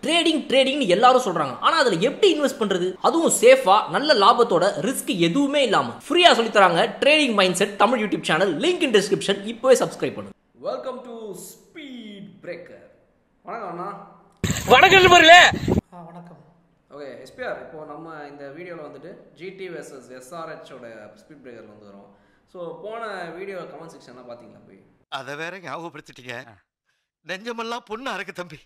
Trading ட்ரேடிங்னு எல்லாரும் சொல்றாங்க ஆனா அதுல எப்படி இன்வெஸ்ட் பண்றது அதுவும் சேஃபா நல்ல லாபத்தோட ரிஸ்க் எதுவுமே இல்லாம ஃப்ரீயா சொல்லி தராங்க trading mind set Tamil YouTube channel link in description இப்போவே சப்ஸ்கிரைப் பண்ணுங்க வெல்கம் டு ஸ்பீட் பிரேக்கர் வணக்கம் அண்ணா ஆ வணக்கம் ஓகே எஸ்பிஆர் இப்போ நம்ம இந்த வீடியோவில் வந்துட்டு ஜிடி வெர்சஸ் எஸ்ஆர்ஹெச்சோட ஸ்பீட் பிரேக்கர் வந்து வரும் ஸோ போன வீடியோ கமெண்ட் செக்ஷன்லாம் பார்த்தீங்களா போய் அதை வேற ஞாபகப்படுத்திட்டீங்க நெஞ்சமெல்லாம் பொண்ணா இருக்கு தம்பி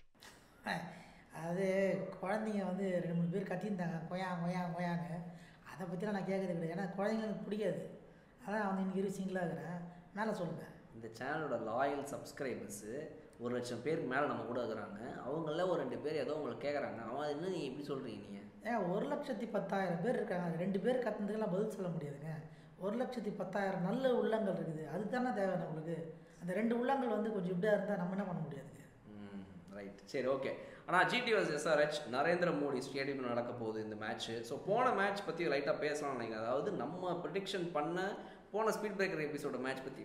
அது குழந்தைங்க வந்து ரெண்டு மூணு பேர் கத்தியிருந்தாங்க கொயா கொயா கொயான்னு அதை பற்றிலாம் நான் கேட்கறது கிடையாது ஏன்னா குழந்தைங்களுக்கு பிடிக்காது அதான் வந்து இன்னைக்கு இரு சிங்கிளாக இருக்கிறேன் மேலே சொல்லுங்கள் இந்த சேனலோட லாயல் சப்ஸ்கிரைபர்ஸு ஒரு லட்சம் பேருக்கு மேலே நம்ம கூட இருக்கிறாங்க அவங்கள ஒரு ரெண்டு பேர் ஏதோ உங்களுக்கு கேட்குறாங்க அவன் என்ன நீங்கள் இப்படி சொல்கிறீங்க நீங்கள் ஏன் ஒரு லட்சத்தி பத்தாயிரம் பேர் இருக்காங்க அது ரெண்டு பேர் கத்துனதுக்கெல்லாம் பதில் சொல்ல முடியாதுங்க ஒரு லட்சத்தி பத்தாயிரம் நல்ல உள்ளங்கள் இருக்குது அதுக்கு தானே தேவை நம்மளுக்கு அந்த ரெண்டு உள்ளங்கள் வந்து கொஞ்சம் இப்படியா இருந்தால் நம்ம என்ன பண்ண முடியாதுங்க ம் ரைட் சரி ஓகே ஆனால் GT versus SRH Narendra Modi stadium நடக்க போகுது இந்த மேட்ச் ஸோ போன மேட்ச் பற்றி லைட்டாக பேசலாம்னு நினைக்கிறேன் அதாவது நம்ம ப்ரிடிக்ஷன் பண்ண போன ஸ்பீட் பிரேக்கர் எபிசோட மேட்ச் பற்றி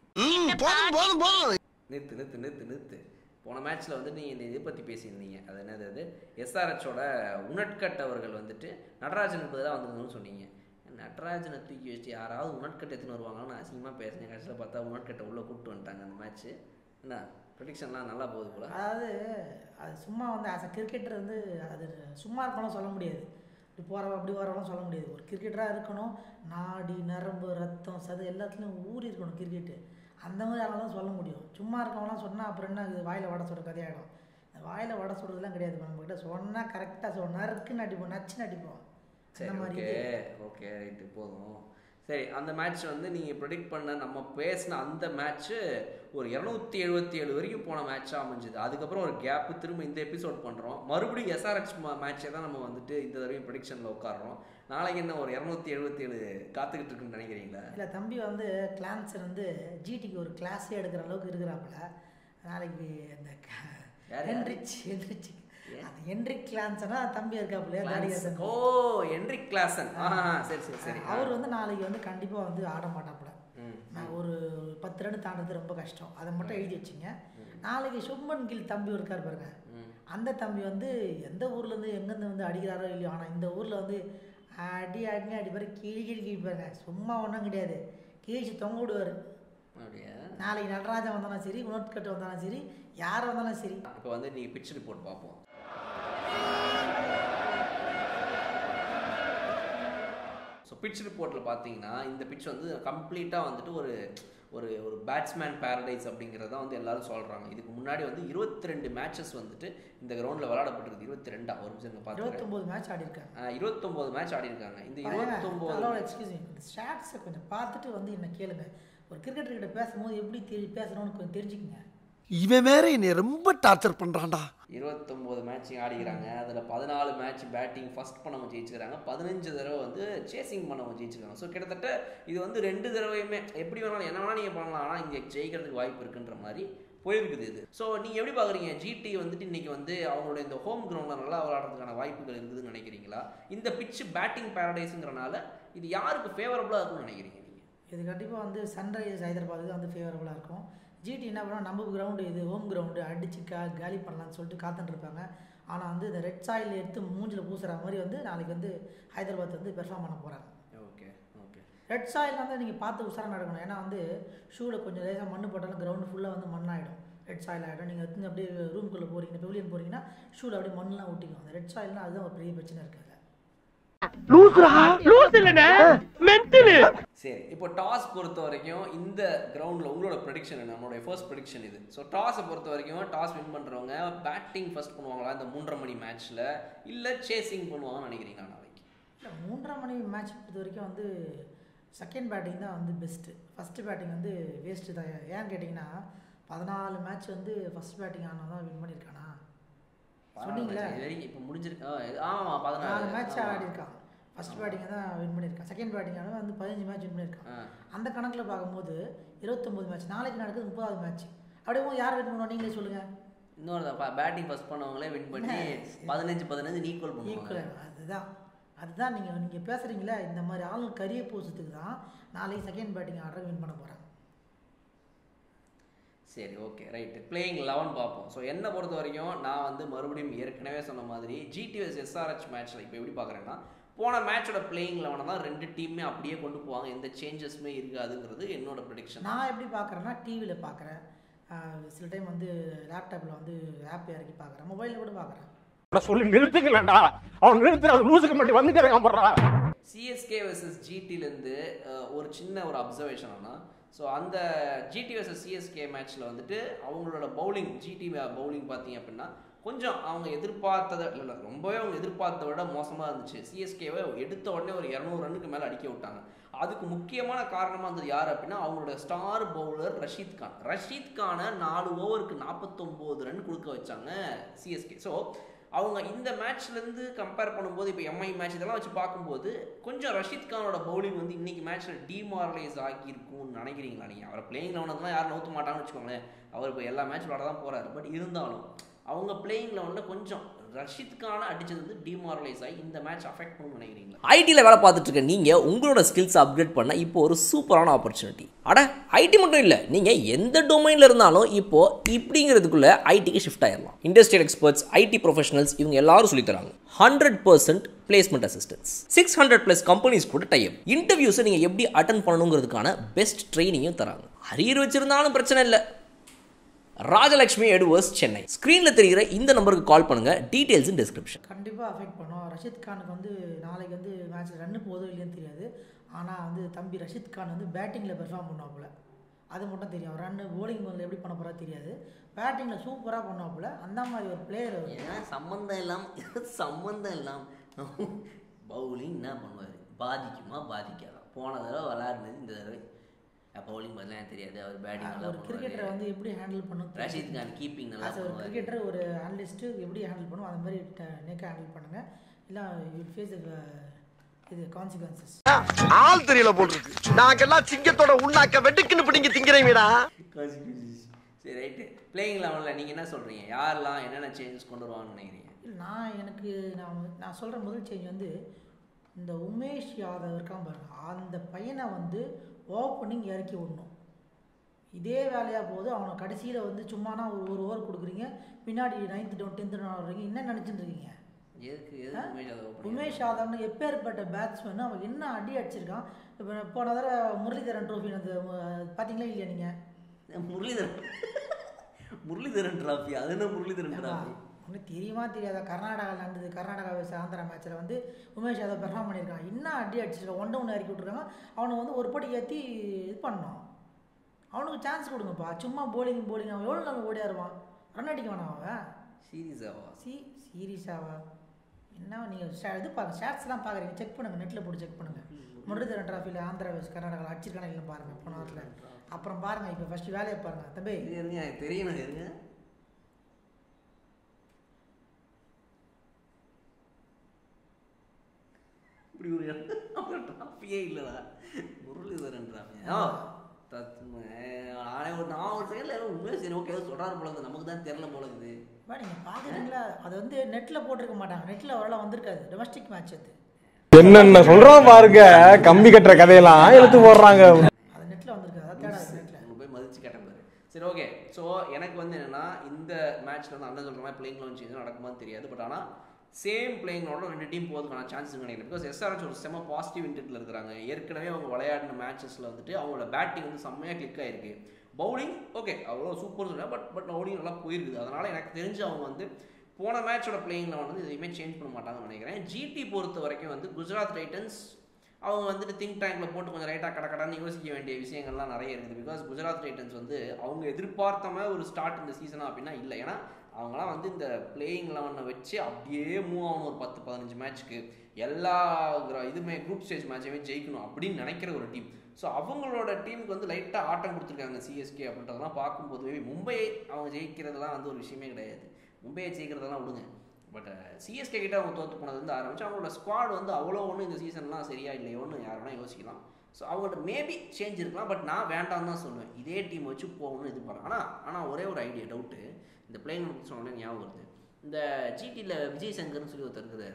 போதும் போதும் போதும் நிறுத்து நிறுத்து நிறுத்து நிறுத்து போன மேட்ச்சில் வந்து நீங்கள் இந்த இதை பற்றி பேசியிருந்தீங்க அது என்னது அது எஸ்ஆர்ஹெச்சோட உணட்கட் அவர்கள் வந்துட்டு நடராஜனுக்கு பதிலாக வந்திருந்தோம்னு சொன்னீங்க நடராஜனை தூக்கி வச்சு யாராவது உணட்கட் எடுத்துன்னு வருவாங்கன்னு அசிங்கமாக பேசினேன் கடைசியில் பார்த்தா உணட்கட்டை உள்ளே கூப்பிட்டு வந்துட்டாங்க அந்த மேட்ச்சு என்ன ப்ரொடிக்ஷன்லாம் நல்லா போகுது போல அதாவது அது சும்மா வந்து ஆஸ் அ கிரிக்கெட்டர் வந்து அது சும்மா இருக்கலாம் சொல்ல முடியாது இப்படி போகிறவன் அப்படி வரவெல்லாம் சொல்ல முடியாது ஒரு கிரிக்கெட்டராக இருக்கணும் நாடி நரம்பு ரத்தம் சது எல்லாத்துலேயும் ஊறி இருக்கணும் கிரிக்கெட்டு அந்த மாதிரி ஆளாலும் சொல்ல முடியும் சும்மா இருக்கவங்களாம் சொன்னால் அப்புறம் என்ன இது வாயில் வடை சுட கதையாயிடும் இந்த வாயில் வடை சுடுறதுலாம் கிடையாது இப்ப நம்மக்கிட்ட சொன்னால் கரெக்டாக சொல் நறுக்குன்னு அடிப்போம் நச்சுன்னு அடிப்போம் சரி அந்த மாதிரி ஓகே இது. ஓகே ரைட்டு போதும் சரி அந்த மேட்ச் வந்து நீங்கள் ப்ரெடிக்ட் பண்ண நம்ம பேசின அந்த மேட்ச்சு ஒரு இரநூத்தி எழுபத்தி ஏழு வரைக்கும் போன மேட்சாக அமைஞ்சுது அதுக்கப்புறம் ஒரு கேப்பு திரும்ப இந்த எபிசோட் பண்ணுறோம் மறுபடியும் எஸ்ஆர்ஹெச் மேட்சே தான் நம்ம வந்துட்டு இந்த தடவையும் ப்ரெடிக்ஷனில் உட்காடுறோம் நாளைக்கு என்ன ஒரு இரநூத்தி எழுபத்தி ஏழு காத்துக்கிட்டு இருக்குன்னு நினைக்கிறீங்களா இல்லை தம்பி வந்து கிளான்ஸர் வந்து ஜிடிக்கு ஒரு கிளாஸே எடுக்கிற அளவுக்கு இருக்கிறாப்புல நாளைக்கு அந்த யார்? ஹென்ரிச் ஹென்ரிச் அந்த ஹென்ரிக் கிளான்ஸனா தம்பி இருக்காப்புலையா தாடி ஓ என்ரிக் கிளாசன் ஆ சரி சரி சரி அவர் வந்து நாளைக்கு வந்து கண்டிப்பாக வந்து ஆட மாட்டாப்புல ம் நான் ஒரு பத்து ரன் தாண்டது ரொம்ப கஷ்டம் அதை மட்டும் எழுதி வச்சுங்க நாளைக்கு சுப்மன் கில் தம்பி இருக்கார் பாருங்க ம் அந்த தம்பி வந்து எந்த ஊர்லேருந்து எங்கேருந்து வந்து அடிக்கிறாரோ இல்லையோ ஆனால் இந்த ஊரில் வந்து அடி அடிங்க அடி பாரு கீழ் கீழ் கீழ் பாருங்க சும்மா ஒன்றும் கிடையாது கீழ்ச்சி தொங்க விடுவார் அப்படியா நாளைக்கு நடராஜன் வந்தாலும் சரி உணர்கட்டு வந்தாலும் சரி யார் வந்தாலும் சரி இப்போ வந்து நீங்கள் பிச் ரிப்போர்ட் பார்ப்போம் ஸோ பிட்ச் ரிப்போர்ட்டில் பார்த்தீங்கன்னா இந்த பிட்ச் வந்து கம்ப்ளீட்டாக வந்துட்டு ஒரு ஒரு ஒரு பேட்ஸ்மேன் பேரடைஸ் அப்படிங்கிறத வந்து எல்லாரும் சொல்கிறாங்க இதுக்கு முன்னாடி வந்து இருபத்தி ரெண்டு மேட்சஸ் வந்துட்டு இந்த கிரவுண்டில் விளையாடப்பட்டிருக்கு இருபத்தி ரெண்டா ஒரு நிமிஷம் பார்த்துக்கிறேன் இருபத்தொம்போது மேட்ச் ஆடி இருக்காங்க இருபத்தொம்போது மேட்ச் ஆடி இருக்காங்க இந்த இருபத்தொம்போது அதோட எக்ஸ்கியூஸ் இந்த ஸ்டாட்ஸை கொஞ்சம் பார்த்துட்டு வந்து என்ன கேளுங்க ஒரு கிரிக்கெட்டர்கிட்ட பேசும்போது எப்படி தெரி பேசணும்னு கொஞ்சம் தெரிஞ்சுக்கங்க இவன் வேற என்னை ரொம்ப டார்ச்சர் பண்றான்டா இருபத்தொம்போது மேட்ச் ஆடிக்கிறாங்க அதில் பதினாலு மேட்ச் பேட்டிங் ஃபர்ஸ்ட் பண்ணவங்க ஜெயிச்சிருக்காங்க பதினஞ்சு தடவை வந்து சேசிங் பண்ணவங்க ஜெயிச்சிருக்காங்க ஸோ கிட்டத்தட்ட இது வந்து ரெண்டு தடவையுமே எப்படி வேணாலும் என்ன வேணாலும் நீங்கள் பண்ணலாம் ஆனால் இங்கே ஜெயிக்கிறதுக்கு வாய்ப்பு இருக்குன்ற மாதிரி போயிருக்குது இது ஸோ நீங்கள் எப்படி பார்க்குறீங்க ஜிடி வந்துட்டு இன்னைக்கு வந்து அவங்களோட இந்த ஹோம் கிரவுண்டில் நல்லா விளையாடுறதுக்கான வாய்ப்புகள் இருக்குதுன்னு நினைக்கிறீங்களா இந்த பிட்ச் பேட்டிங் பேரடைஸுங்கிறனால இது யாருக்கு ஃபேவரபுளாக இருக்கும்னு நினைக்கிறீங்க நீங்கள் இது கண்டிப்பாக வந்து சன்ரைசர்ஸ் ஹைதராபாத்துக்கு வந்து ஃபேவரபுளாக இருக்கும் ஜிடி என்ன பண்ணால் நம்ம கிரவுண்டு இது ஹோம் கிரவுண்டு அடிச்சு கா காலி பண்ணலாம்னு சொல்லிட்டு காத்துட்டு இருப்பாங்க ஆனால் வந்து இந்த ரெட் சாயில் எடுத்து மூஞ்சில் பூசுகிற மாதிரி வந்து நாளைக்கு வந்து ஹைதராபாத் வந்து பெர்ஃபார்ம் பண்ண போகிறாங்க ஓகே ஓகே ரெட் சாயில் வந்து நீங்கள் பார்த்து உஷாராக நடக்கணும் ஏன்னா வந்து ஷூவில் கொஞ்சம் லேசாக மண்ணு போட்டாலும் கிரவுண்டு ஃபுல்லாக வந்து மண்ணாயிடும் ரெட் சாயில் ஆகிடும் நீங்கள் வந்து அப்படியே ரூம்குள்ளே போகிறீங்க பெவிலியன் போகிறீங்கன்னா ஷூவில் அப்படியே மண்ணெலாம் ஒட்டிக்கும் அந்த ரெட் சாயில்னால் அதுதான் ஒரு பெரிய பிரச்சனை இருக்குது சரி இப்போ டாஸ் பொறுத்த வரைக்கும் இந்த கிரவுண்டில் உங்களோட ப்ரெடிக்ஷன் என்ன நம்மளுடைய ஃபர்ஸ்ட் ப்ரெடிக்ஷன் இது ஸோ டாஸை பொறுத்த வரைக்கும் டாஸ் வின் பண்ணுறவங்க பேட்டிங் ஃபர்ஸ்ட் பண்ணுவாங்களா இந்த மூன்றரை மணி மேட்ச்சில் இல்லை சேசிங் பண்ணுவாங்கன்னு நினைக்கிறீங்களா நாளைக்கு இல்லை மூன்றரை மணி மேட்ச் பொறுத்த வரைக்கும் வந்து செகண்ட் பேட்டிங் தான் வந்து பெஸ்ட்டு ஃபஸ்ட்டு பேட்டிங் வந்து வேஸ்ட்டு தான் ஏன்னு கேட்டிங்கன்னா பதினாலு மேட்ச் வந்து ஃபஸ்ட் பேட்டிங் ஆனால் தான் வின் பண்ணியிருக்கானா சொன்னீங்களே இது வரைக்கும் இப்போ முடிஞ்சிருக்கு ஆ, இது- ஆமாம் நாலு பதினாலு மேட்ச் ஆமா. ஆடி இருக்கான் ஃபஸ்ட் பேட்டிங்கை தான் வின் பண்ணியிருக்கான் செகண்ட் பேட்டிங் ஆனால் வந்து பதினஞ்சு மேட்ச் வின் பண்ணியிருக்கான் ஆ. அந்த கணக்கில் பார்க்கும்போது இருபத்தொம்போது மேட்ச் நாளைக்கு நடக்குது முப்பதாவது மேட்ச் அப்படியே யார் வின் பண்ணுவோம் நீங்களே சொல்லுங்கள் இன்னொரு பேட்டிங் ஃபர்ஸ்ட் பண்ணவங்களே வின் பண்ணி பதினஞ்சு பதினஞ்சு ஈக்குவல் பண்ணுவாங்க ஈக்குவல் அதுதான் அதுதான் நீங்கள் நீங்கள் பேசுகிறீங்களே இந்த மாதிரி ஆளுங்க கரிய பூசத்துக்கு தான் நாளைக்கு செகண்ட் பேட்டிங் ஆர்டர் வின் பண்ண போகிறாங்க சரி ஓகே ரைட்டு பிளேயிங் லெவன் பார்ப்போம் ஸோ என்னை பொறுத்த வரைக்கும் நான் வந்து மறுபடியும் ஏற்கனவே சொன்ன மாதிரி ஜிடிஎஸ் எஸ்ஆர்ஹெச் மேட்ச்சில் இப்போ எப்படி பார்க்குறேன்னா போன மேட்சோட பிளேயிங் லெவனை தான் ரெண்டு டீமுமே அப்படியே கொண்டு போவாங்க எந்த சேஞ்சஸுமே இருக்காதுங்கிறது என்னோட ப்ரிடிக்ஷன் நான் எப்படி பார்க்குறேன்னா டிவியில் பார்க்குறேன் சில டைம் வந்து லேப்டாப்பில் வந்து ஆப் இறக்கி பார்க்குறேன் மொபைலில் கூட பார்க்குறேன் சொல்லி நிறுத்துங்களேன்டா அவன் நிறுத்துற அது லூசுக்கு மட்டும் வந்துட்டே இருக்கான் போடுறா சிஎஸ்கே வர்சஸ் ஜிடிலேருந்து ஒரு சின்ன ஒரு அப்சர்வேஷன் ஆனால் ஸோ அந்த ஜிடி வர்சஸ் சிஎஸ்கே மேட்ச்சில் வந்துட்டு அவங்களோட பவுலிங் ஜிடி பவுலிங் பார்த்தீங்க அப்படின்னா கொஞ்சம் அவங்க எதிர்பார்த்ததை இல்லை இல்லை ரொம்பவே அவங்க எதிர்பார்த்ததை விட மோசமாக இருந்துச்சு சிஎஸ்கேவை எடுத்த உடனே ஒரு இரநூறு ரன்னுக்கு மேலே அடிக்க விட்டாங்க அதுக்கு முக்கியமான காரணமாக இருந்தது யார் அப்படின்னா அவங்களோட ஸ்டார் பவுலர் ரஷீத் கான் ரஷீத் கானை நாலு ஓவருக்கு நாற்பத்தொம்போது ரன் கொடுக்க வச்சாங்க சிஎஸ்கே ஸோ அவங்க இந்த மேட்ச்லேருந்து கம்பேர் பண்ணும்போது இப்போ எம்ஐ மேட்ச் இதெல்லாம் வச்சு பார்க்கும்போது கொஞ்சம் ரஷீத் கானோட பவுலிங் வந்து இன்னைக்கு மேட்ச்சில் டிமாரலைஸ் ஆகியிருக்கும்னு நினைக்கிறீங்களா நீங்கள் அவரை பிளேயிங் லெவனில் யாரும் நவுத்த மாட்டாங்கன்னு வச்சுக்கோங்களேன் அவர் இப்போ எல்லா மேட்ச் விளாட தான் போகிறாரு பட் இருந்தாலும் அவங்க பிளேயிங் லெவனில் கொஞ்சம் ரஷீத் கானை அடிச்சது வந்து டிமாரலைஸ் ஆகி இந்த மேட்ச் அஃபெக்ட் பண்ணுன்னு நினைக்கிறீங்களா ஐடியில் வேலை பார்த்துட்டு இருக்க நீங்கள் உங்களோட ஸ்கில்ஸ் அப்கிரேட் பண்ண இப்போ ஒரு சூப்பரான ஆப்பர்ச்சுனிட்டி அட ஐடி மட்டும் இல்லை நீங்கள் எந்த டொமைனில் இருந்தாலும் இப்போ இப்படிங்கிறதுக்குள்ள ஐடிக்கு ஷிஃப்ட் ஆயிடலாம் இண்டஸ்ட்ரியல் எக்ஸ்பர்ட்ஸ் ஐடி ப்ரொஃபஷனல்ஸ் இவங்க எல்லாரும் சொல்லித் தராங்க hundred percent placement assistance six hundred plus companies கூட டைப் இன்டர்வியூஸை நீங்கள் எப்படி அட்டன் பண்ணணுங்கிறதுக்கான பெஸ்ட் ட்ரைனிங்கும் தராங்க அரியர் வச்சிருந்தாலும் பிரச்சனை இல்லை ராஜலட்சுமி எடுவர்ஸ் சென்னை ஸ்க்ரீனில் தெரிகிற இந்த நம்பருக்கு கால் பண்ணுங்கள் டீட்டெயில்ஸ் இன் டிஸ்கிரிப்ஷன் கண்டிப்பாக அஃபெக்ட் பண்ணும் ரஷீத் கானுக்கு வந்து நாளைக்கு வந்து மேட்ச்சில் ரன்னு போதும் இல்லைன்னு தெரியாது ஆனால் வந்து தம்பி ரஷீத் கான் வந்து பேட்டிங்கில் பெர்ஃபார்ம் பண்ணுவாப்புல அது மட்டும் தெரியும் ரன்னு போலிங் வந்து எப்படி பண்ண போகிறா தெரியாது பேட்டிங்கில் சூப்பராக பண்ணுவாப்புல அந்த மாதிரி ஒரு பிளேயர் ஏன்னா சம்மந்தம் இல்லாமல் சம்மந்தம் இல்லாமல் பவுலிங் என்ன பண்ணுவார் பாதிக்குமா பாதிக்காதா போன தடவை விளாடுனது இந்த தடவை பவுலிங் பதிலாக எனக்கு தெரியாது அவர் பேட்டிங் நல்லா ஒரு கிரிக்கெட்டரை பண்ணுவார் வந்து எப்படி ஹேண்டில் பண்ணும் ரஷீத் கான் கீப்பிங் நல்லா ஆஸ் ஒரு பண்ணுவார் கிரிக்கெட்டர் ஒரு அனலிஸ்ட்டு எப்படி ஹேண்டில் பண்ணும் அந்த மாதிரி நெக்கை ஹேண்டில் பண்ணுங்கள் இல்லை யூ ஃபேஸ் இது கான்சிக்வன்சஸ் ஆள் தெரியல போட்டுருக்கு நாங்கெல்லாம் சிங்கத்தோட உண்ணாக்க வெட்டுக்குன்னு பிடிங்க திங்கிறீங்கடா சரி ரைட்டு பிளேயிங் லெவனில் நீங்கள் என்ன சொல்கிறீங்க யாரெல்லாம் என்னென்ன சேஞ்சஸ் கொண்டு வருவாங்கன்னு நினைக்கிறீங்க இல்ல, நான் எனக்கு நான் நான் சொல்கிற முதல் சேஞ்ச் வந்து இந்த உமேஷ் யாதவ் இருக்கான் பாருங்க அந்த பையனை வந்து ஓப்பனிங் இறக்கி விடணும் இதே வேலையாக போகுது அவனை கடைசியில் வந்து சும்மானா ஒரு ஒரு ஓவர் கொடுக்குறீங்க பின்னாடி நைன்த்து டவுன் டென்த்து டவுன் வர்றீங்க என்ன நினச்சிட்டு இருக்கீங்க எதுக்கு எதுக்கு உமேஷ் யாதவ் opening உமேஷ் யாதவ்னு எப்பேற்பட்ட பேட்ஸ்மேன் அவன் என்ன அடி அடிச்சிருக்கான் இப்போ போன தடவை முரளிதரன் ட்ரோஃபி அந்த அஹ், பார்த்தீங்களா இல்லையா நீங்கள் முரளிதரன் முரளிதரன் டிராஃபி அது என்ன முரளிதரன் டிராஃபி ஒன்றும் தெரியுமா தெரியாதா கர்நாடகாவில் நடந்தது கர்நாடகா vs ஆந்திரா மேட்ச்சில் வந்து உமேஷ் யாதவ் பெர்ஃபார்ம் பண்ணியிருக்கான் என்ன அடி அடிச்சிருக்கான் ஒன்று ஒன்று இறக்கி விட்ருக்காங்க அவனை வந்து ஒரு படி ஏற்றி இது பண்ணோம் அவனுக்கு சான்ஸ் கொடுங்கப்பா சும்மா போலிங் போலிங் அவன் எவ்வளோ நாள் ஓடியாருவான் ரன் அடிக்க வேணாம் அவன் சீரியஸாவா சி சீரியஸாவா என்ன நீங்கள் இது பாருங்க ஷாட்ஸ்லாம் பார்க்குறீங்க செக் பண்ணுங்கள் நெட்டில் போட்டு செக் பண்ணுங்கள் முரளிதரன் டிராஃபியில் ஆந்திரா வயசு கர்நாடகாவில் அடிச்சிருக்கானே இல்லைன்னு பாருங்கள் போன வாரத்தில் அப்புறம் பாருங்கள் இப்போ ஃபஸ்ட்டு வேலையை பாருங்கள் தம்பி இது இருங்க எனக்கு தெரியணும் இருங்க இப்படி ஒரு அப்புறம் டிராஃபியே இல்லைடா முரளிதரன் டிராஃபி ஆ தத்துவ நானே ஒரு நான் ஒரு செகண்ட்ல ஏதோ உண்மையாக சரி ஓகே ஏதோ சொல்கிறாரு போல இருக்குது நமக்கு தான் தெரில போல இருக்குது பா நீங்கள் பார்க்குறீங்களா அது வந்து நெட்டில் போட்டிருக்க மாட்டாங்க நெட்டில் வரலாம் வந்திருக்காது டொமஸ்டிக் மேட்ச் அது என்னென்ன சொல்றோம் பாருங்க கம்பி கட்டுற கதையெல்லாம் எடுத்து போடுறாங்க அது நெட்டில் வந்திருக்காது அதான் தேடாது நெட்டில் உங்களை போய் மதிச்சு கேட்டேன் பாரு சரி ஓகே ஸோ எனக்கு வந்து என்னன்னா இந்த மேட்ச்ல வந்து அண்ணன் சொல்ற மாதிரி பிளேயிங் லெவன் சேஞ்ச் நடக்குமான்னு தெரியாது பட் ஆனால் சேம் பிளேயிங் லெவனோட ரெண்டு டீம் போகிறதுக்கான சான்சஸ் நினைக்கிறேன் பிகாஸ் எஸ்ஆர்எச் ஒரு செம்ம பாசிட்டிவ் இன்டெட்டில் இருக்கிறாங்க ஏற்கனவே அவங்க விளையாடின மேட்சஸில் வந்துட்டு அவங்களோட பேட்டிங் வந்து செம்மையாக கிளிக் ஆயிருக்கு பவுலிங் ஓகே அவ்வளோ சூப்பர் சொல்ல பட் பட் பவுலிங் நல்லா போயிருக்குது அதனால எனக்கு தெரிஞ்சு அவங்க வந்து போன மேட்சோட பிளேயிங் லெவன் வந்து எதையுமே சேஞ்ச் பண்ண மாட்டாங்கன்னு நினைக்கிறேன் ஜிடி பொறுத்த வரைக்கும் வந்து குஜராத் டைட்டன்ஸ் அவங்க வந்துட்டு திங்க் டேங்க்ல போட்டு கொஞ்சம் ரைட்டாக கட கடன்னு யோசிக்க வேண்டிய விஷயங்கள்லாம் நிறைய இருக்குது பிகாஸ் குஜராத் டைட்டன்ஸ் வந்து அவங்க எதிர்பார்த்த மாதிரி ஒரு ஸ்டார்ட் இந்த சீசனா அப்படின்னா இல்லை ஏன்னா அவங்களாம் வந்து இந்த பிளேயிங் லெவனை வச்சு அப்படியே மூவ் ஆகணும் ஒரு பத்து பதினஞ்சு மேட்ச்க்கு எல்லா gr- இதுமே குரூப் ஸ்டேஜ் மேட்சையுமே ஜெயிக்கணும் அப்படின்னு நினைக்கிற ஒரு டீம் ஸோ அவங்களோட டீமுக்கு வந்து லைட்டாக ஆட்டம் கொடுத்துருக்காங்க சிஎஸ்கே அப்படின்றதெல்லாம் பார்க்கும்போது maybe மும்பை அவங்க ஜெயிக்கிறதுலாம் வந்து ஒரு விஷயமே கிடையாது மும்பையை ஜெயிக்கிறதெல்லாம் விடுங்க பட் சிஎஸ்கே கிட்ட அவங்க தோத்து போனது வந்து ஆரம்பிச்சு அவங்களோட ஸ்குவாட் வந்து அவ்வளோ ஒன்றும் இந்த சீசன்லாம் சரியா இல்லையோன்னு யார் வேணா யோசிக்கலாம் ஸோ அவங்கள்ட்ட மேபி சேஞ்ச் இருக்கலாம் பட் நான் வேண்டாம் தான் சொல்லுவேன் இதே டீம் வச்சு போகணும்னு இது பண்ணேன் ஆனால் ஆனால் ஒரே ஒரு ஐடியா டவுட்டு இந்த பிளேயிங் சொன்னோடனே ஞாபகம் வருது இந்த ஜிடியில் விஜய் சங்கர்னு சொல்லி ஒருத்தர் இருக்கிறாரு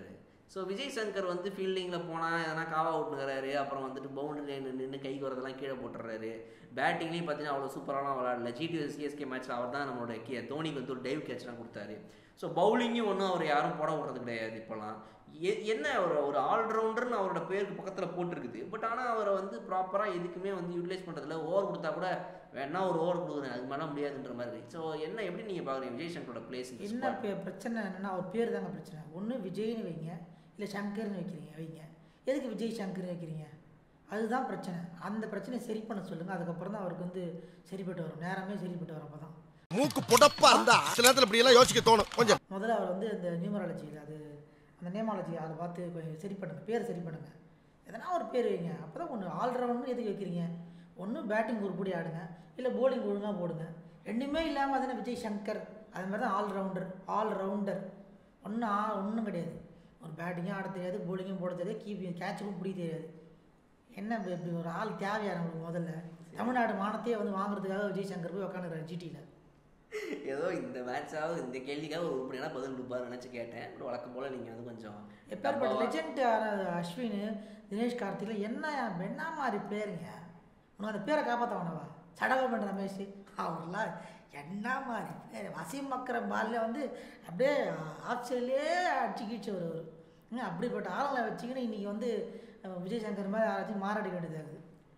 ஸோ விஜய் சங்கர் வந்து ஃபீல்டிங்கில் போனால் எதனா காவா விட்டுக்கிறாரு அப்புறம் வந்துட்டு பவுண்டரி நின்று கைக்கு வரதெல்லாம் கீழே போட்டுறாரு பேட்டிங்லேயும் பார்த்தீங்கன்னா அவ்வளோ சூப்பராலாம் விளாடல ஜிடி சிஎஸ்கே மேட்ச்சில் அவர் தான் நம்மளோட கே தோனிக்கு வந்து ஒரு டைவ் கேட்ச்லாம் கொடுத்தாரு ஸோ பவுலிங்கும் ஒன்றும் அவர் யாரும் போட விடுறது கிடையாது இப்போலாம் எ- என்ன ஒரு ஒரு ஆல்ரவுண்டர்னு அவரோட பேருக்கு பக்கத்தில் போட்டிருக்குது பட் ஆனால் அவரை வந்து ப்ராப்பராக எதுக்குமே வந்து யூட்டிலைஸ் பண்ணுறதில்ல ஓவர் கொடுத்தா கூட வேணா ஒரு ஓவர் கொடுக்குறேன் அது மேலே முடியாதுன்ற மாதிரி இருக்கு ஸோ என்ன எப்படி நீங்கள் பார்க்குறீங்க விஜய் சங்கரோட பிளேஸ் என்ன பே- பிரச்சனை என்னன்னா அவர் பேர் தாங்க பிரச்சனை ஒன்று விஜய்னு வைங்க இல்லை சங்கர்னு வைக்கிறீங்க வைங்க எதுக்கு விஜய் சங்கர்னு வைக்கிறீங்க அதுதான் பிரச்சனை அந்த பிரச்சனையை சரி பண்ண சொல்லுங்கள் அதுக்கப்புறம் தான் அவருக்கு வந்து சரிப்பட்டு வரும் நேரமே சரிப்பட்டு வரும் அப்போ தான் மூக்கு புடப்பா இருந்தா சில நேரத்துல இப்படி எல்லாம் யோசிக்க தோணும் கொஞ்சம் முதல்ல அவர் வந்து அந்த நியூமராலஜி அது அந்த நேமாலஜி அதை பார்த்து கொஞ்சம் சரி பண்ணுங்கள் பேர் சரி பண்ணுங்கள் எதனா ஒரு பேர் வைங்க அப்போ தான் ஒன்று ஆல்ரவுண்டர்னு எதுக்கு வைக்கிறீங்க ஒன்று பேட்டிங் உருப்படி ஆடுங்க இல்லை bowling ஒழுங்காக போடுங்க ரெண்டுமே இல்லாமல் தானே விஜய் சங்கர் அது மாதிரி தான் ஆல்ரவுண்டர் ஆல்ரவுண்டர் ஒன்றும் ஆ ஒன்றும் கிடையாது ஒரு பேட்டிங்கும் ஆட தெரியாது bowling-ம் போட தெரியாது கீப்பிங் கேட்சுக்கும் பிடிக்க தெரியாது என்ன இப்ப இப்படி ஒரு ஆள் தேவையா நம்மளுக்கு முதல்ல தமிழ்நாடு மானத்தையே வந்து வாங்குறதுக்காக விஜய் சங்கர் போய் உட்காந்துருக்காரு ஜிடியில் ஏதோ இந்த மேட்சாவது இந்த கேள்விக்காக ஒரு உருப்படியான பதில் கொடுப்பாரு நினச்சி கேட்டேன் பட் வழக்கம் போல் நீங்கள் வந்து கொஞ்சம் எப்பேற்பட்ட லெஜெண்ட் அஸ்வின் தினேஷ் கார்த்திக்ல என்ன என்ன மாதிரி பிளேயருங்க உனக்கு அந்த பேரை காப்பாற்ற வேணவா சடகோபன் ரமேஷ் அவர்லாம் என்ன மாதிரி பிளேயர் வசீம் மக்கரம் பாலில் வந்து அப்படியே ஆஸ்திரேலியே அடிச்சு கீழ்ச்சி வருவார் ம், அப்படிப்பட்ட ஆளுங்களை வச்சுக்கின்னு இன்றைக்கி வந்து அஹ், விஜய் சங்கர் மாதிரி யாராச்சும் மாறாடிக்க வேண்டியதாகுது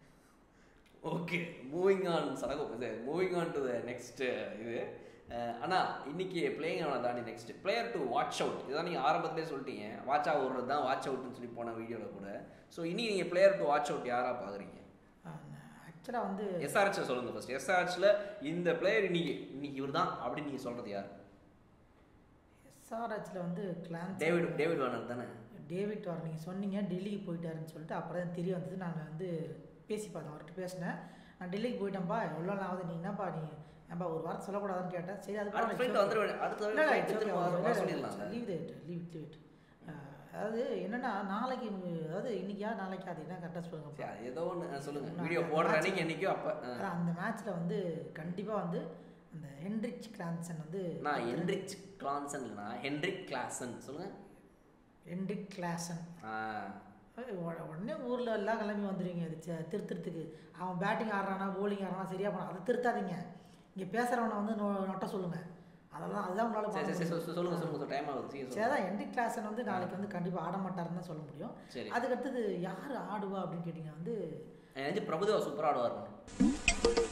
ஓகே மூவிங் ஆன் சடகம் இது moving on to the next இது அஹ், அண்ணா இன்னைக்கு பிளேயிங் அவனை தாண்டி next player to watch out இதான் நீங்கள் ஆரம்பத்திலே சொல்லிட்டீங்க வாட்ச் அவுட் விடுறது தான் வாட்ச் அவுட்னு சொல்லி போன வீடியோவில் கூட ஸோ இன்னைக்கு நீங்கள் பிளேயர் டு வாட்ச் அவுட் யாராக பார்க்குறீங்க ஆக்சுவலாக வந்து எஸ்ஆர்ஹெச் சொல்லுங்க ஃபர்ஸ்ட் எஸ்ஆர்ஹெச்ல இந்த பிளேயர் இன்னைக்கு இன்னைக்கு இவர் தான் அப்படின்னு நீங்கள் சொல்கிறது யார் எஸ்ஆர்ஹெச்சில் வந்து கிளான் டேவிட் டேவிட் வார்னர் தானே டேவிட் வார் நீங்கள் சொன்னீங்க டெல்லிக்கு போயிட்டாருன்னு சொல்லிட்டு அப்புறம் தான் தெரிய வந்தது நான் வந்து பேசி பார்த்தேன் அவர்கிட்ட பேசினேன் நான் டெல்லிக்கு போயிட்டேன்ப்பா எவ்வளோ நாள் ஆகுது நீ என்னப்பா நீ ஏன்பா ஒரு வாரம் சொல்லக்கூடாதுன்னு கேட்டேன் சரி அது அடுத்த flight வந்துருவேன். அடுத்த flight திரும்ப வர- வர சொல்லிடலாம்ல. லீவ் இட் லீவ் இட் அதாவது என்னன்னா நாளைக்கு அதாவது இன்னைக்கா நாளைக்கு அது என்ன கரெக்டாக சரி சொல்லுங்க அது ஏதோ ஒன்று சொல்லுங்க நான் வீடியோ அந்த போடுற match- அன்னைக்கு என்னைக்கோ அப்போ அதான் அந்த மேட்ச்சில் வந்து கண்டிப்பாக வந்து அந்த ஹென்ரிச் கிளான்சன் வந்து நான் ஹென்ரிச் கிளான்சன் இல்லைனா ஹென்ரிக் கிளாசன் சொல்லுங்க ஹென்ரிக் கிளாசன் ஆ ஏய், உட- உடனே ஊரில் எல்லாம் கிளம்பி வந்துடுவீங்க இது ச- திருத்துறதுக்கு அவன் பேட்டிங் ஆடுறானா bowling ஆடுறானா சரியா பண்ண அதை திருத்தாதீங்க இங்கே பேசுகிறவனை வந்து நொ- நொட்ட சொல்லுங்கள் அதெல்லாம் அதுதான் உங்களால் சரி பண்ண சரி சரி முடியும். சொ- சொல்லுங்க சொல்லுங்க டைம் ஆகுது சீக்கிரம் சரி சொல்லுங்க. அதான் என்டிக் கிளாஸன் வந்து நாளைக்கு வந்து கண்டிப்பாக ஆட மாட்டாருன்னு தான் சொல்ல முடியும் சரி அதுக்கு அடுத்தது யார் ஆடுவா அப்படின்னு கேட்டிங்க வந்து எனக்கு தெரிஞ்சு பிரபுதேவா சூப்பராக ஆடுவார்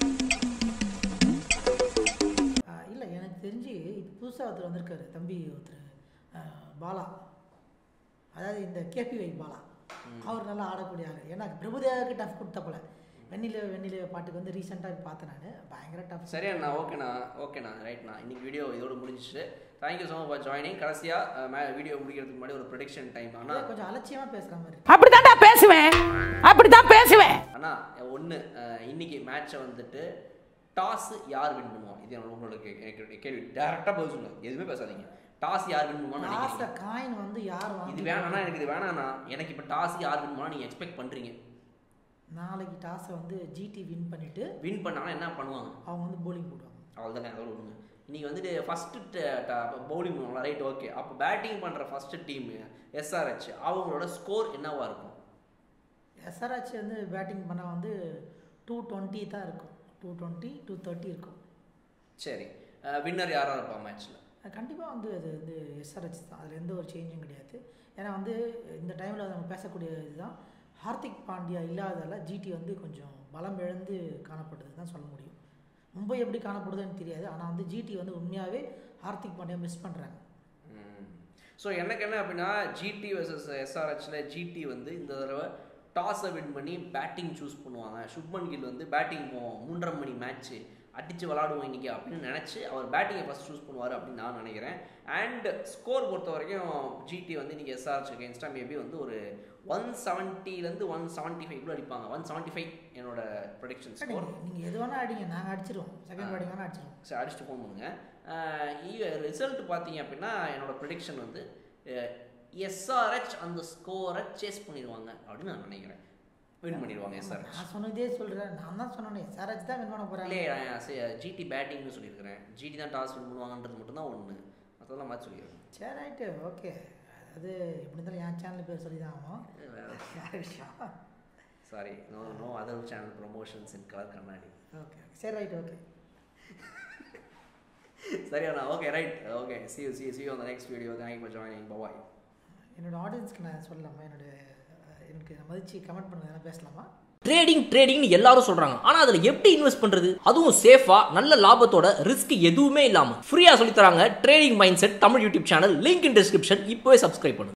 இல்லை எனக்கு தெரிஞ்சு இப்போ புதுசாக ஒருத்தர் வந்திருக்காரு தம்பி ஒருத்தர் ஆ, பாலா அதாவது இந்த கேபிஒய் பாலா அவர் நல்லா ஆடக்கூடிய ஆள் ஏன்னா பிரபுதேவாவுக்கு டஃப் கொடுத்த போல வெண்ணில வெண்ணில பாட்டுக்கு வந்து ரீசெண்டாக பார்த்தேன் நான் பயங்கர டஃப் சரி அண்ணா ஓகேண்ணா ஓகேண்ணா ரைட்ண்ணா இன்னைக்கு வீடியோ இதோட முடிஞ்சிச்சு thank you so much for joining கடைசியாக வீடியோ முடிக்கிறதுக்கு முன்னாடி ஒரு ப்ரொடிக்ஷன் டைம் அண்ணா கொஞ்சம் அலட்சியமாக பேசுகிற மாதிரி அப்படித்தான்டா பேசுவேன் அப்படித்தான் பேசுவேன் அண்ணா ஒன்று இன்னைக்கு மேட்சை வந்துட்டு டாஸ் யார் வின் பண்ணுவோம் இது என்னோட உங்களோட கே- கே- கேள்வி டேரெக்டாக பதில் சொல்லுங்க எதுவுமே பேசாதீங்க டாஸ் யார் வின் பண்ணுவான்னு லாஸ்ட்ல நினைக்கிறீங்க காயின் வந்து யார் இது வாங்கி வேணாம்னா எனக்கு இது வேணாண்ணா எனக்கு இப்போ டாஸ் யார் வின் பண்ணா நீங்கள் எக்ஸ்பெக்ட் பண்ணுறீங்க நாளைக்கு டாஸை வந்து ஜிடி வின் பண்ணிட்டு வின் பண்ணாங்கன்னா என்ன பண்ணுவாங்க அவங்க வந்து போலிங் போடுவாங்க அவ்வளோதானே அதோட விடுங்க இன்னைக்கு வந்துட்டு ஃபஸ்ட்டு பவுலிங் பண்ணுவாங்களா ரைட் ஓகே அப்போ பேட்டிங் பண்ணுற ஃபஸ்ட்டு டீம் எஸ்ஆர்ஹெச் அவங்களோட ஸ்கோர் என்னவா இருக்கும் எஸ்ஆர்ஹெச் வந்து பேட்டிங் பண்ணால் வந்து டூ டுவெண்ட்டி தான் இருக்கும் டூ டுவெண்ட்டி டூ தேர்ட்டி இருக்கும் சரி வின்னர் யாராக இருப்பா மேட்ச்சில் கண்டிப்பாக வந்து அது வந்து எஸ்ஆர்ஹெச் தான் அதில் எந்த ஒரு சேஞ்சும் கிடையாது ஏன்னா வந்து இந்த டைமில் நம்ம பேசக்கூடிய இதுதான் ஹார்திக் பாண்டியா இல்லாததால் ஜிடி வந்து கொஞ்சம் பலம் இழந்து காணப்படுது தான் சொல்ல முடியும் மும்பை எப்படி காணப்படுதுன்னு தெரியாது ஆனால் வந்து ஜிடி வந்து உண்மையாகவே ஹார்திக் பாண்டியா மிஸ் பண்ணுறாங்க ஸோ எனக்கு என்ன அப்படின்னா ஜிடி வர்சஸ் எஸ்ஆர்ஹெச்சில் ஜிடி வந்து இந்த தடவை டாஸை வின் பண்ணி பேட்டிங் சூஸ் பண்ணுவாங்க சுப்மன் கில் வந்து பேட்டிங் போவோம் மூன்றரை மணி மேட்ச்சு அடித்து விளாடுவோம் இன்னைக்கு அப்படின்னு நினச்சி அவர் பேட்டிங்கை ஃபஸ்ட் சூஸ் பண்ணுவார் அப்படின்னு நான் நினைக்கிறேன் அண்ட் ஸ்கோர் பொறுத்த வரைக்கும் ஜிடி வந்து இன்றைக்கி எஸ்ஆர்ஹெச் அகேன்ஸ்டாக மேபி வந்து ஒரு ஒன் செவன்ட்டிலேருந்து ஒன் செவன்ட்டி ஃபைவ் கூட அடிப்பாங்க ஒன் செவன்ட்டி ஃபைவ் என்னோட ப்ரொடிக்ஷன் ஸ்கோர் நீங்கள் எது வேணால் அடிங்க நாங்கள் அடிச்சிருவோம் செகண்ட் பேட்டிங் வேணால் அடிச்சிருவோம் சரி அடிச்சுட்டு ஃபோன் பண்ணுங்க ரிசல்ட் பார்த்தீங்க அப்படின்னா என்னோட ப்ரிடிக்ஷன் வந்து எஸ்ஆர்ஹெச் அந்த ஸ்கோரை சேஸ் பண்ணிடுவாங்க அப்படின்னு நான் நினைக்கிறேன் வின் பண்ணிடுவாங்க எஸ்ஆர்ஹெச் நான் சொன்னதே சொல்கிறேன் நான் தான் சொன்னேன் எஸ்ஆர்ஹெச் தான் வின் பண்ண போகிறாங்க இல்லையே ஜிடி பேட்டிங்னு சொல்லியிருக்கிறேன் ஜிடி தான் டாஸ் வின் பண்ணுவாங்கன்றது மட்டும் தான் ஒன்று மற்றதெல்லாம் மாற்றி சொல்லியிருக்கேன் சரி ரைட்டு ஓகே அது எப்படி இருந்தாலும் என் சேனல் பேர் சொல்லி தான் ஆகணும் வேற விஷயம் sorry no no other channel promotions in colour கண்ணாடி ஓகே சரி ரைட் ஓகே சரியாண்ணா okay right okay see you see see you அந்த next video thank for joining bye என்னோட ஆடியன்ஸ்க்கு நான் சொல்லலாமா என்னோட அஹ், எனக்கு மதிச்சு கமெண்ட் பண்ணுங்க எதனா பேசலாமா ட்ரேடிங் ட்ரேடிங்னு எல்லாரும் சொல்றாங்க ஆனா அதுல எப்படி இன்வெஸ்ட் பண்றது அதுவும் சேஃபா நல்ல லாபத்தோட ரிஸ்க் எதுவுமே இல்லாம ஃப்ரீயா சொல்லி தராங்க trading mind set Tamil YouTube channel link in description இப்போவே சப்ஸ்கிரைப் பண்ணுங்க